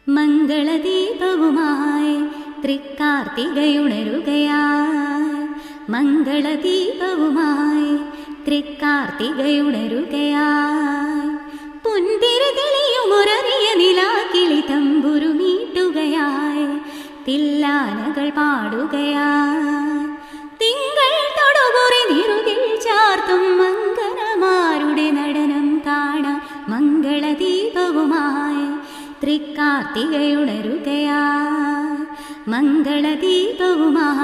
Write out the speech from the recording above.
മംഗളദീപവുമായി തൃക്കാർത്തികയുണരുകയായി മംഗളദീപവുമായി തൃക്കാർത്തികയുണരുകയായി പുൻതിരതെളിയുമൊരറിയ നിലാക്കിളി തമ്പുരു മീട്ടുകയായി തില്ലാനകൾ പാടുകയായി തിങ്കൾ തൊടുകുറി നിറുകിൽ ചാർത്തും മംഗളമാരുടെ നടനം കാണാൻ മംഗളദീപവുമായി തൃക്കാർത്തികയുണരുകയായി മംഗളദീപവുമായി